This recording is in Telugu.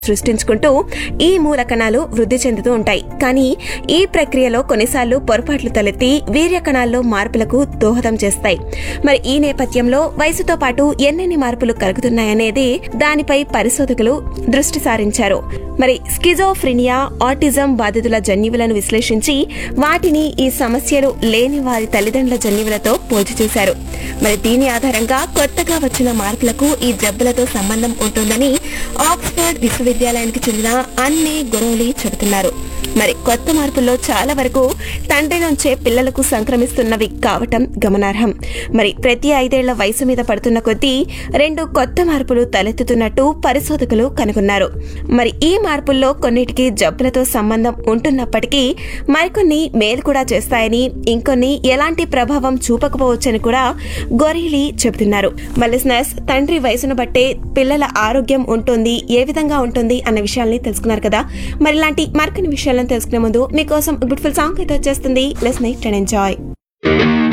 సృష్టించుకుంటూ ఈ మూల కణాలు వృద్ధి చెందుతూ ఉంటాయి కానీ ఈ ప్రక్రియలో కొన్నిసార్లు పొరపాట్లు తలెత్తి వీర్య కణాల్లో మార్పులకు దోహదం చేస్తాయి మరి ఈ నేపథ్యంలో వయసుతో పాటు ఎన్నెన్ని మార్పులు కలుగుతున్నాయనేది దానిపై పరిశోధకులు దృష్టి సారించారు మరి స్కిజోఫ్రినియా ఆటిజం బాధితుల జన్యువులను విశ్లేషించి వాటిని ఈ సమస్యలు లేని వారి తల్లిదండ్రుల జన్యువులతో పోల్చి చూశారు మరి దీని ఆధారంగా కొత్తగా వచ్చిన మార్పులకు ఈ జబ్బులతో సంబంధం ఉంటుందని ఆక్స్ఫర్డ్ విశ్వవిద్యాలయానికి చెందిన అన్ని గొరవలి చెబుతున్నారు మరి కొత్త మార్పుల్లో చాలా వరకు తండ్రి నుంచే పిల్లలకు సంక్రమిస్తున్నవి కావటం గమనార్హం మరి ప్రతి ఐదేళ్ల వయసు మీద పడుతున్న కొద్దీ రెండు కొత్త మార్పులు తలెత్తుతున్నట్టు పరిశోధకులు కనుగొన్నారు మరి ఈ మార్పుల్లో కొన్నిటికి జబ్బులతో సంబంధం ఉంటున్నప్పటికీ మరికొన్ని మేలు కూడా చేస్తాయని ఇంకొన్ని ఎలాంటి ప్రభావం చూపకపోవచ్చని కూడా గొరీలి చెబుతున్నారు మలిస్నస్ తండ్రి వయసును బట్టే పిల్లల ఆరోగ్యం ఉంటుంది ఏ విధంగా ఉంటుంది అన్న విషయాల్ని తెలుసుకున్నారు కదా మరి ఇలాంటి మరికొన్ని విషయాలను తెలుసుకునే ముందు మీకోసం బ్యూటిఫుల్ సాంగ్ అయితే వచ్చేస్తుంది లెస్ నైట్ అండ్ ఎంజాయ్